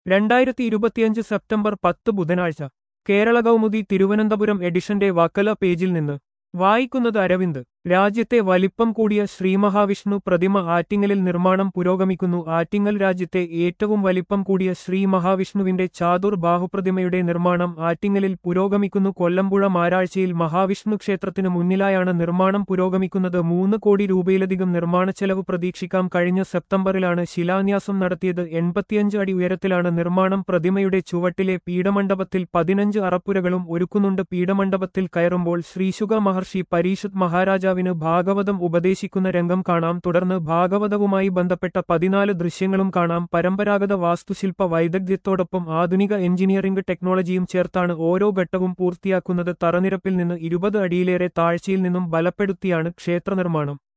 രണ്ടായിരത്തി ഇരുപത്തിയഞ്ച് സെപ്റ്റംബർ പത്ത് ബുധനാഴ്ച കേരള കൗമുദി തിരുവനന്തപുരം എഡിഷന്റെ വക്കല പേജിൽ നിന്ന് വായിക്കുന്നത് അരവിന്ദ് രാജ്യത്തെ വലിപ്പം കൂടിയ ശ്രീമഹാവിഷ്ണു പ്രതിമ ആറ്റിങ്ങലിൽ നിർമ്മാണം പുരോഗമിക്കുന്നു ആറ്റിങ്ങൽ രാജ്യത്തെ ഏറ്റവും വലിപ്പം കൂടിയ ശ്രീ മഹാവിഷ്ണുവിന്റെ ചാതുർ ബാഹുപ്രതിമയുടെ നിർമ്മാണം ആറ്റിങ്ങലിൽ പുരോഗമിക്കുന്നു കൊല്ലമ്പുഴ മാരാഴ്ചയിൽ മഹാവിഷ്ണു ക്ഷേത്രത്തിനു മുന്നിലായാണ് നിർമ്മാണം പുരോഗമിക്കുന്നത് മൂന്ന് കോടി രൂപയിലധികം നിർമ്മാണ ചെലവ് പ്രതീക്ഷിക്കാം കഴിഞ്ഞ സെപ്റ്റംബറിലാണ് ശിലാന്യാസം നടത്തിയത് എൺപത്തിയഞ്ച് അടി ഉയരത്തിലാണ് നിർമ്മാണം പ്രതിമയുടെ ചുവട്ടിലെ പീഠമണ്ഡപത്തിൽ പതിനഞ്ച് അറപ്പുരകളും ഒരുക്കുന്നുണ്ട് പീഠമണ്ഡപത്തിൽ കയറുമ്പോൾ ശ്രീശുക മഹർഷി പരീഷത് മഹാരാജാവിന് ഭാഗവതം ഉപദേശിക്കുന്ന രംഗം കാണാം തുടർന്ന് ഭാഗവതവുമായി ബന്ധപ്പെട്ട പതിനാല് ദൃശ്യങ്ങളും കാണാം പരമ്പരാഗത വാസ്തുശില്പ വൈദഗ്ധ്യത്തോടൊപ്പം ആധുനിക എഞ്ചിനീയറിംഗ് ടെക്നോളജിയും ചേർത്താണ് ഓരോ ഘട്ടവും പൂർത്തിയാക്കുന്നത് തറനിരപ്പിൽ നിന്ന് ഇരുപത് അടിയിലേറെ താഴ്ചയിൽ നിന്നും ബലപ്പെടുത്തിയാണ് ക്ഷേത്രനിർമ്മാണം